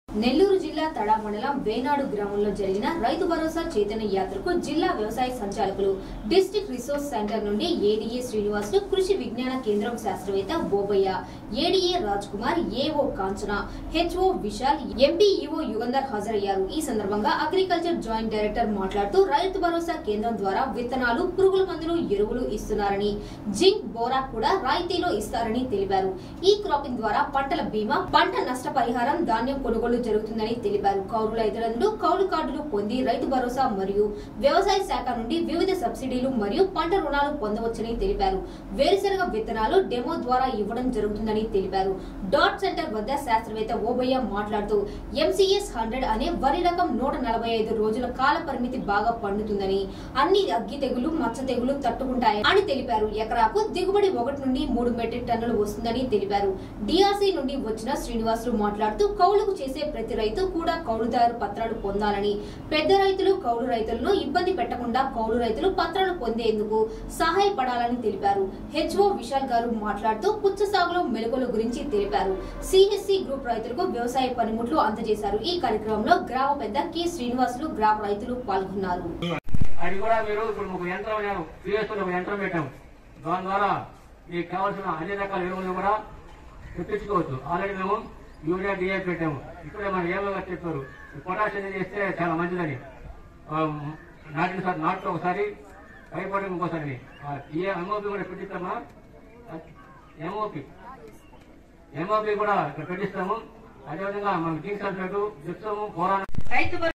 నెల్లూరు జిల్లా తడా మండలం వేనాడు గ్రామంలో జరిగిన రైతు భరోసా చైతన్య యాత్రకు జిల్లా వ్యవసాయ సంచాలకులు డిస్ట్రిక్ట్ రిసోర్స్ సెంటర్ నుండి ఏడీఏ శ్రీనివాసులు కృషి విజ్ఞాన కేంద్రం శాస్త్రవేత్త Bobayya ADA Raj Kumar AO Kanchana HO Vishal MPEO Yugandhar హాజరయ్యారు ఈ సందర్భంగా అగ్రికల్చర్ జాయింట్ డైరెక్టర్ మాట్లాడుతూ రైతు భరోసా కేంద్రం ద్వారా విత్తనాలు పురుగుల మందులు ఎరువులు ఇస్తున్నారని జింక్ బోరా కూడా రాయితీలో ఇస్తారని తెలిపారు ఈ క్రాపింగ్ ద్వారా పంటల బీమా పంట నష్టపరిహారం ధాన్యం కొనుగోలు జరుగుతుందని తెలిపారు కౌలు రైతులందరూ కౌలు కార్డులు పొంది రైతు భరోసా మరియు వ్యవసాయ శాఖ నుండి వివిధ సబ్సిడీలు మరియు పంట రుణాలు పొందవచ్చని తెలిపారు వేరుశనగ విత్తనాలు డెమో ద్వారా ఇవ్వడం జరుగుతుందని తెలిపారు డాట్ సెంటర్ వద్ద శాస్త్రవేత్త ఓబయ్య మాట్లాడుతూ ఎంసీఎస్ హండ్రెడ్ అనే వరి రకం నూట నలభై ఐదు రోజుల కాల పరిమితి బాగా పండుతుందని అన్ని అగ్గి తెగులు మచ్చ తెగులు తట్టుకుంటాయి అని తెలిపారు ఎకరాకు దిగుబడి ఒకటి నుండి మూడు మెట్రిక్ టన్నులు వస్తుందని తెలిపారు డిఆర్సీ నుండి వచ్చిన శ్రీనివాసులు మాట్లాడుతూ కౌలుకు చేసే ప్రతి రైతు కూడా కౌలుదారు పత్రాలు పొందాలని పెద్ద రైతులు కౌలు రైతులను ఇబ్బంది పెట్టకుండా కౌలు రైతులు పత్రాలు పొందేందుకు సహాయపడాలని తెలిపారు హెచ్ఓ విశాల్ గారు మాట్లాడుతూ పుచ్చ సాగులో మెలకుల గురించి తెలిపారు సిహెచ్సి గ్రూప్ రైతులకు వ్యవసాయ పనిముట్లు అందజేశారు ఈ కార్యక్రమంలో గ్రామ పెద్ద కె శ్రీనివాసులు గ్రామ రైతులు పాల్గొన్నారు అది కూడా మీరు ఇప్పుడు ఒక యంత్రం నేను పిఎస్లో ఒక యంత్రం పెట్టాము దాని ద్వారా మీకు కావాల్సిన అన్ని రకాల ఎరువులు కూడా తెప్పించుకోవచ్చు ఆల్రెడీ మేము యూరియా డిఏ పెట్టాము ఇప్పుడే మనం ఏమో చెప్పారు పొటాష్ అనేది చేస్తే చాలా మంచిదని ఆ, నాటిన సార్ నాటులో ఒకసారి పైపడి ఇంకోసారి ఆ, ఏ ఎంఓపి కూడా పెట్టిస్తామా ఎంఓపి ఎంఓపి కూడా ఇక్కడ పెట్టిస్తాము అదేవిధంగా మనం జింక్ సల్ఫేట్ జిప్సము పోరాన్ రైతు